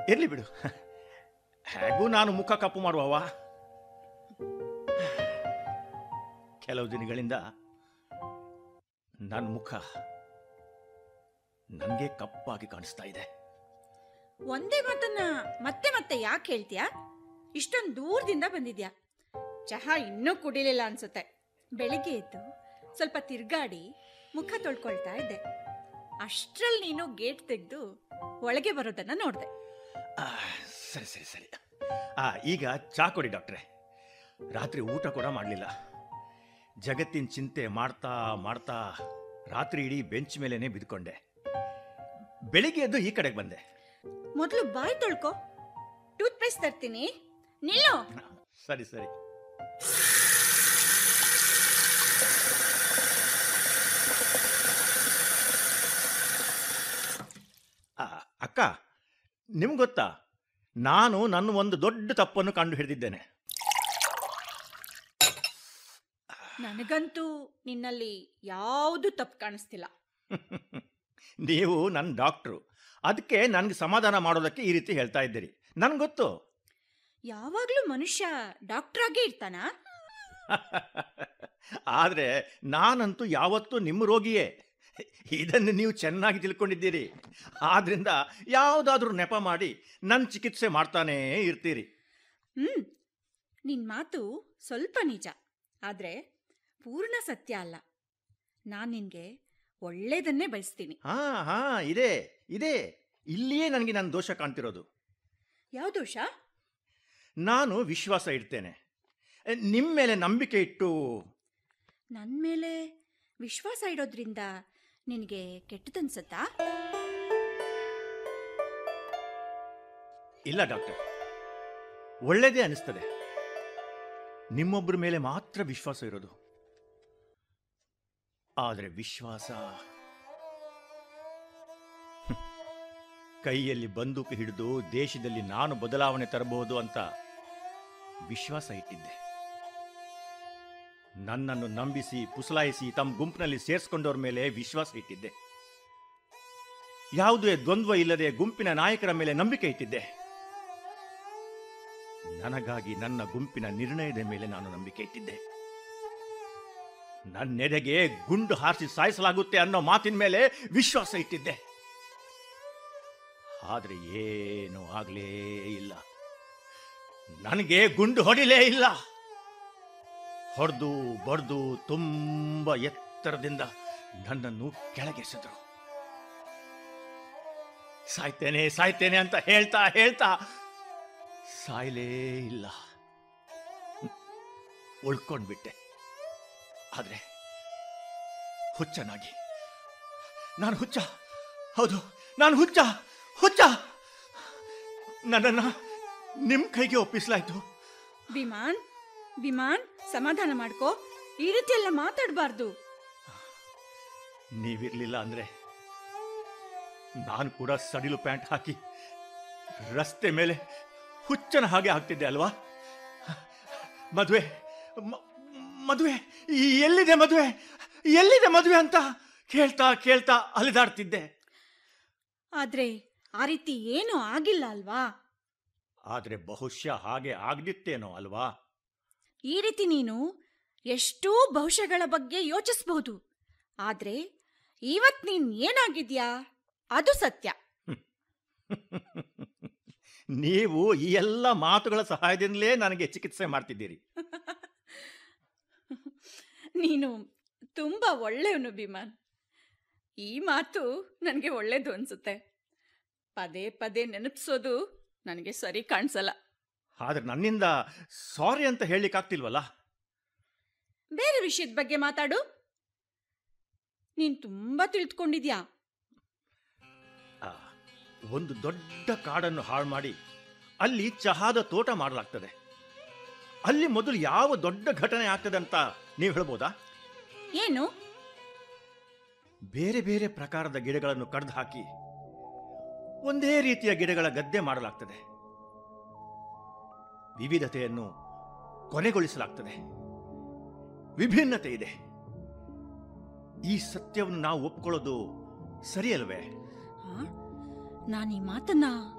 ಇರ್ಲಿ ಬಿಡು ಹೇಗೂ ನಾನು ಮುಖ ಕಪ್ಪು ಮಾಡುವವ ಕೆಲವು ದಿನಗಳಿಂದ ನನ್ನ ಮುಖ ನನಗೆ ಕಪ್ಪಾಗಿ ಕಾಣಿಸ್ತಾ ಇದೆ ಒಂದೇ ಮಾತನ್ನ ಮತ್ತೆ ಮತ್ತೆ ಯಾಕೆ ಹೇಳ್ತೀಯಾ ಇಷ್ಟೊಂದು ದೂರದಿಂದ ಬಂದಿದ್ಯಾ ಚಹಾ ಇನ್ನೂ ಕುಡಿಲಿಲ್ಲ ಅನ್ಸುತ್ತೆ ಬೆಳಿಗ್ಗೆ ಎದ್ದು ಸ್ವಲ್ಪ ತಿರ್ಗಾಡಿ ಮುಖ ತೊಳ್ಕೊಳ್ತಾ ಇದ್ದೆ ಅಷ್ಟ್ರಲ್ಲಿ ನೀನು ಗೇಟ್ ತೆಗೆದು ಒಳಗೆ ಬರೋದನ್ನ ನೋಡ್ದೆ ಆ, ಸರಿ ಸರಿ ಸರಿ ಆ ಈಗ ಚಾ ಕೊಡಿ ಡಾಕ್ಟ್ರೆ ರಾತ್ರಿ ಊಟ ಕೂಡ ಮಾಡಲಿಲ್ಲ ಜಗತ್ತಿನ ಚಿಂತೆ ಮಾಡ್ತಾ ಮಾಡ್ತಾ ರಾತ್ರಿ ಇಡೀ ಬೆಂಚ್ ಮೇಲೇನೆ ಬಿದ್ಕೊಂಡೆ ಬೆಳಿಗ್ಗೆ ಎದ್ದು ಈ ಕಡೆಗೆ ಬಂದೆ ಮೊದಲು ಬಾಯಿ ತೊಳ್ಕೊ ಟೂತ್ ಪೇಸ್ಟ್ ತರ್ತೀನಿ ನಿಲ್ಲು ಸರಿ ಸರಿ ಆ, ಅಕ್ಕ ನಿಮ್ಗೆ ಗೊತ್ತಾ ನಾನು ನನ್ನ ಒಂದು ದೊಡ್ಡ ತಪ್ಪನ್ನು ಕಂಡು ಹಿಡಿದಿದ್ದೇನೆ ನನಗಂತೂ ನಿನ್ನಲ್ಲಿ ಯಾವುದು ತಪ್ಪು ಕಾಣಿಸ್ತಿಲ್ಲ ನೀವು ನನ್ನ ಡಾಕ್ಟ್ರು ಅದಕ್ಕೆ ನನಗೆ ಸಮಾಧಾನ ಮಾಡೋದಕ್ಕೆ ಈ ರೀತಿ ಹೇಳ್ತಾ ಇದ್ದೀರಿ ನನ್ಗೆ ಗೊತ್ತು ಯಾವಾಗ್ಲೂ ಮನುಷ್ಯ ಡಾಕ್ಟರ್ ಆಗೇ ಇರ್ತಾನಾ ಆದರೆ ನಾನಂತೂ ಯಾವತ್ತೂ ನಿಮ್ಮ ರೋಗಿಯೇ ಇದನ್ನು ನೀವು ಚೆನ್ನಾಗಿ ತಿಳ್ಕೊಂಡಿದ್ದೀರಿ ಆದ್ರಿಂದ ಯಾವುದಾದ್ರೂ ನೆಪ ಮಾಡಿ ನನ್ನ ಚಿಕಿತ್ಸೆ ಮಾಡ್ತಾನೇ ಇರ್ತೀರಿ ಹ್ಮ್ ನಿನ್ ಮಾತು ಸ್ವಲ್ಪ ನಿಜ ಆದ್ರೆ ಪೂರ್ಣ ಸತ್ಯ ಅಲ್ಲ ನಾನ್ ನಿನ್ಗೆ ಒಳ್ಳೇದನ್ನೇ ಬಯಸ್ತೀನಿ ಹಾ ಹಾ ಇದೆ ಇದೆ ಇಲ್ಲಿಯೇ ನನಗೆ ನನ್ನ ದೋಷ ಕಾಣ್ತಿರೋದು ಯಾವ ದೋಷ ನಾನು ವಿಶ್ವಾಸ ಇಡ್ತೇನೆ ನಿಮ್ಮ ಮೇಲೆ ನಂಬಿಕೆ ಇಟ್ಟು ನನ್ ಮೇಲೆ ವಿಶ್ವಾಸ ಇಡೋದ್ರಿಂದ ನಿನಗೆ ಕೆಟ್ಟದನ್ಸತ್ತಾ ಇಲ್ಲ ಡಾಕ್ಟರ್ ಒಳ್ಳೆಯದೇ ಅನಿಸ್ತದೆ ನಿಮ್ಮೊಬ್ಬರ ಮೇಲೆ ಮಾತ್ರ ವಿಶ್ವಾಸ ಇರೋದು ಆದರೆ ವಿಶ್ವಾಸ ಹ್ಮ್. ಕೈಯಲ್ಲಿ ಬಂದೂಕು ಹಿಡಿದು ದೇಶದಲ್ಲಿ ನಾನು ಬದಲಾವಣೆ ತರಬಹುದು ಅಂತ ವಿಶ್ವಾಸ ಇಟ್ಟಿದ್ದೆ ನನ್ನನ್ನು ನಂಬಿಸಿ ಪುಸಲಾಯಿಸಿ ತಮ್ಮ ಗುಂಪಿನಲ್ಲಿ ಸೇರಿಸ್ಕೊಂಡವ್ರ ಮೇಲೆ ವಿಶ್ವಾಸ ಇಟ್ಟಿದ್ದೆ ಯಾವುದೇ ದ್ವಂದ್ವ ಇಲ್ಲದೆ ಗುಂಪಿನ ನಾಯಕರ ಮೇಲೆ ನಂಬಿಕೆ ಇಟ್ಟಿದ್ದೆ ನನಗಾಗಿ ನನ್ನ ಗುಂಪಿನ ನಿರ್ಣಯದ ಮೇಲೆ ನಾನು ನಂಬಿಕೆ ಇಟ್ಟಿದ್ದೆ ನನ್ನೆಡೆಗೆ ಗುಂಡು ಹಾರಿಸಿ ಸಾಯಿಸಲಾಗುತ್ತೆ ಅನ್ನೋ ಮಾತಿನ ಮೇಲೆ ವಿಶ್ವಾಸ ಇಟ್ಟಿದ್ದೆ ಆದ್ರೆ ಏನೂ ಆಗ್ಲೇ ಇಲ್ಲ ನನಗೆ ಗುಂಡು ಹೊಡಿಲೇ ಇಲ್ಲ ಹೊಡೆದು ಬಡ್ದು ತುಂಬ ಎತ್ತರದಿಂದ ನನ್ನನ್ನು ಕೆಳಗೆಸೆದರು ಸಾಯ್ತೇನೆ ಸಾಯ್ತೇನೆ ಅಂತ ಹೇಳ್ತಾ ಹೇಳ್ತಾ ಸಾಯಲೇ ಇಲ್ಲ ಉಳ್ಕೊಂಡ್ಬಿಟ್ಟೆ ಆದ್ರೆ ಹುಚ್ಚನಾಗಿ ನಾನು ಹುಚ್ಚ ಹೌದು ನಾನು ಹುಚ್ಚ ಹುಚ್ಚ ನನ್ನನ್ನ ನಿಮ್ ಕೈಗೆ ಒಪ್ಪಿಸಲಾಯ್ತು ವಿಮಾನ್ ವಿಮಾನ್ ಸಮಾಧಾನ ಮಾಡ್ಕೋ ಈ ರೀತಿ ಎಲ್ಲ ಮಾತಾಡಬಾರ್ದು ನೀವಿರ್ಲಿಲ್ಲ ಅಂದ್ರೆ ನಾನು ಕೂಡ ಸಡಿಲು ಪ್ಯಾಂಟ್ ಹಾಕಿ ರಸ್ತೆ ಮೇಲೆ ಹುಚ್ಚನ ಹಾಗೆ ಆಗ್ತಿದ್ದೆ ಅಲ್ವಾ ಮದುವೆ ಮ- ಮದುವೆ ಈ ಎಲ್ಲಿದೆ ಮದುವೆ ಎಲ್ಲಿದೆ ಮದುವೆ ಅಂತ ಕೇಳ್ತಾ ಕೇಳ್ತಾ ಅಲಿದಾಡ್ತಿದ್ದೆ ಆದ್ರೆ ಆ ರೀತಿ ಏನೂ ಆಗಿಲ್ಲ ಅಲ್ವಾ ಆದ್ರೆ ಬಹುಶಃ ಹಾಗೆ ಆಗ್ದಿತ್ತೇನೋ ಅಲ್ವಾ ಈ ರೀತಿ ನೀನು ಎಷ್ಟೋ ಭವಿಷ್ಯಗಳ ಬಗ್ಗೆ ಯೋಚಿಸಬಹುದು ಆದ್ರೆ ಇವತ್ ನೀನ್ ಏನಾಗಿದ್ಯಾ ಅದು ಸತ್ಯ ನೀವು ಈ ಎಲ್ಲ ಮಾತುಗಳ ಸಹಾಯದಿಂದಲೇ ನನಗೆ ಚಿಕಿತ್ಸೆ ಮಾಡ್ತಿದ್ದೀರಿ ನೀನು ತುಂಬಾ ಒಳ್ಳೆಯವನು ಭೀಮಾನ್ ಈ ಮಾತು ನನಗೆ ಒಳ್ಳೇದು ಅನ್ಸುತ್ತೆ ಪದೇ ಪದೇ ನೆನಪಿಸೋದು ನನಗೆ ಸರಿ ಕಾಣಿಸಲ್ಲ ಆದ್ರೆ ನನ್ನಿಂದ ಸಾರಿ ಅಂತ ಹೇಳಲಿಕ್ಕಾಗ್ತಿಲ್ವಲ್ಲ ಬೇರೆ ವಿಷಯದ ಬಗ್ಗೆ ಮಾತಾಡು ನೀನ್ ತುಂಬಾ ತಿಳಿದುಕೊಂಡಿದ್ಯಾ ಆ, ಒಂದು ದೊಡ್ಡ ಕಾಡನ್ನು ಹಾಳು ಮಾಡಿ ಅಲ್ಲಿ ಚಹಾದ ತೋಟ ಮಾಡಲಾಗ್ತದೆ ಅಲ್ಲಿ ಮೊದಲು ಯಾವ ದೊಡ್ಡ ಘಟನೆ ಆಗ್ತದೆ ಅಂತ ನೀವು ಹೇಳ್ಬೋದಾ ಏನು ಬೇರೆ ಬೇರೆ ಪ್ರಕಾರದ ಗಿಡಗಳನ್ನು ಕಡ್ದು ಹಾಕಿ ಒಂದೇ ರೀತಿಯ ಗಿಡಗಳ ಗದ್ದೆ ಮಾಡಲಾಗ್ತದೆ ವಿವಿಧತೆಯನ್ನು ಕೊನೆಗೊಳಿಸಲಾಗ್ತದೆ ವಿಭಿನ್ನತೆ ಇದೆ ಈ ಸತ್ಯವನ್ನು ನಾವು ಒಪ್ಕೊಳ್ಳೋದು ಸರಿಯಲ್ವೇ ನಾನು ಈ ಮಾತನ್ನ